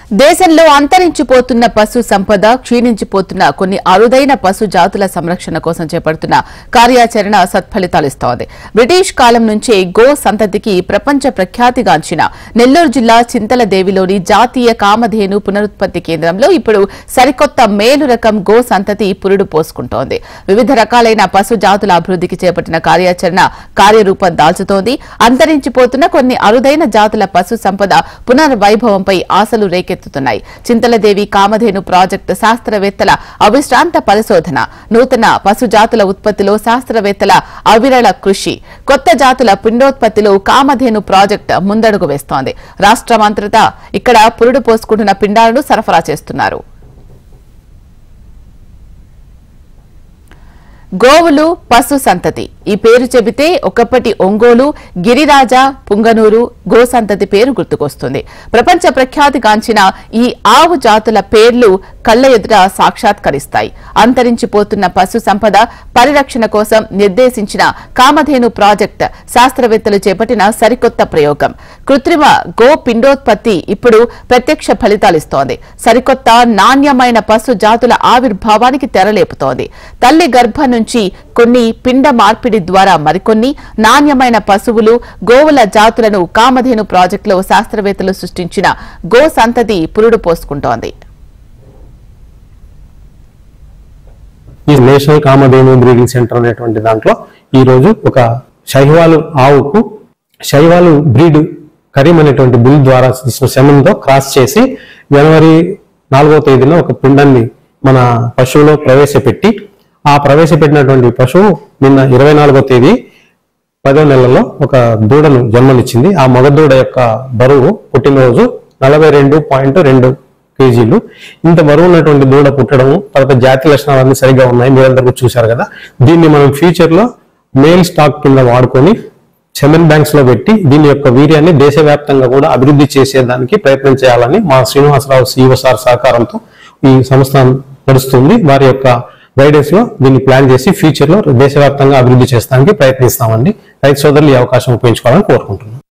దేశంలో అంతరించిపోతున్న పశు సంపద క్షీణించిపోతున్న కొన్ని అరుదైన పశు జాతుల సంరక్షణ కోసం చేపడుతున్న కార్యాచరణ సత్ఫలితాలిస్తోంది బ్రిటిష్ కాలం నుంచే గో సంతతికి ప్రపంచ ప్రఖ్యాతిగాంచిన నెల్లూరు జిల్లా చింతలదేవిలోని జాతీయ కామధేను పునరుత్పత్తి కేంద్రంలో ఇప్పుడు సరికొత్త మేలు రకం గో సంతతి పురుడు పోసుకుంటోంది వివిధ రకాలైన పశు జాతుల అభివృద్ధికి చేపట్టిన కార్యాచరణ కార్యరూపం దాల్చుతోంది అంతరించిపోతున్న కొన్ని అరుదైన జాతుల పశు సంపద పునర్వైభవంపై ఆశలు రేకెత్తుతున్నాయి చింతలదేవి కామధేను ప్రాజెక్టు శాస్త్రవేత్తల అవిశ్రాంత పరిశోధన నూతన పశు జాతుల ఉత్పత్తిలో శాస్త్రవేత్తల అవిరళ కృషి కొత్త జాతుల పిండోత్పత్తిలో కామధేను ప్రాజెక్టు ముందడుగు వేస్తోంది రాష్ట్రమంతటా ఇక్కడ పురుడు పోసుకుంటున్న పిండాలను సరఫరా చేస్తున్నారు గోవులు పశు సంతతి ఈ పేరు చెబితే ఒకప్పటి ఒంగోలు గిరిరాజ పుంగనూరు గో సంతతి పేరు గుర్తుకొస్తుంది ప్రపంచ ప్రఖ్యాతిగాంచిన ఈ ఆవు జాతుల పేర్లు కళ్ల ఎదుట సాక్షాత్కరిస్తాయి అంతరించిపోతున్న పశు సంపద పరిరక్షణ కోసం నిర్దేశించిన కామధేను ప్రాజెక్ట్ శాస్త్రవేత్తలు చేపట్టిన సరికొత్త ప్రయోగం కృత్రిమ గో పిండోత్పత్తి ఇప్పుడు ప్రత్యక్ష ఫలితాలిస్తోంది సరికొత్త నాణ్యమైన పశు జాతుల ఆవిర్భావానికి తెరలేపుతోంది తల్లి గర్భం నుంచి కొన్ని పిండ మార్పిడి ద్వారా మరికొన్ని నాణ్యమైన పశువులు గోవుల జాతులను కామధేను ప్రాజెక్టులో శాస్త్రవేత్తలు సృష్టించిన గో సంతతి పురుడు పోసుకుంటోంది ఈ నేషనల్ కామధేను బ్రీడింగ్ సెంటర్ అనేటువంటి దాంట్లో ఈ రోజు ఒక షైవాలు ఆవుకు షైవాలు బ్రీడ్ కరీం అనేటువంటి బుల్ ద్వారా తీసిన సెమెన్తో క్రాస్ చేసి జనవరి నాలుగో తేదీన ఒక పిండాన్ని మన పశువులో ప్రవేశపెట్టి ఆ ప్రవేశపెట్టినటువంటి పశువు నిన్న ఇరవై నాలుగో తేదీ పదో నెలలో ఒక దూడను జన్మనిచ్చింది ఆ మగ దూడ యొక్క బరువు పుట్టినరోజు నలభై రెండు పాయింట్ రెండు కేజీలు ఇంత బరువు ఉన్నటువంటి దూడ పుట్టడం తర్వాత జాతి లక్షణాలన్నీ సరిగ్గా ఉన్నాయి మీరందరూ చూశారు కదా దీన్ని మనం ఫ్యూచర్ లో మేల్ స్టాక్ కింద వాడుకొని సెమెన్ బ్యాంక్స్ లో పెట్టి దీని యొక్క వీర్యాన్ని దేశవ్యాప్తంగా కూడా అభివృద్ధి చేసేదానికి ప్రయత్నం చేయాలని మా శ్రీనివాసరావు సిఇఓ సార్ సహకారంతో ఈ సంస్థ నడుస్తుంది వారి యొక్క గైడెన్స్ లో దీన్ని ప్లాన్ చేసి ఫ్యూచర్ లో దేశవ్యాప్తంగా అభివృద్ధి చేస్తానికి ప్రయత్నిస్తామండి రైతు సోదరులు ఈ అవకాశం ఉపయోగించుకోవాలని కోరుకుంటున్నాం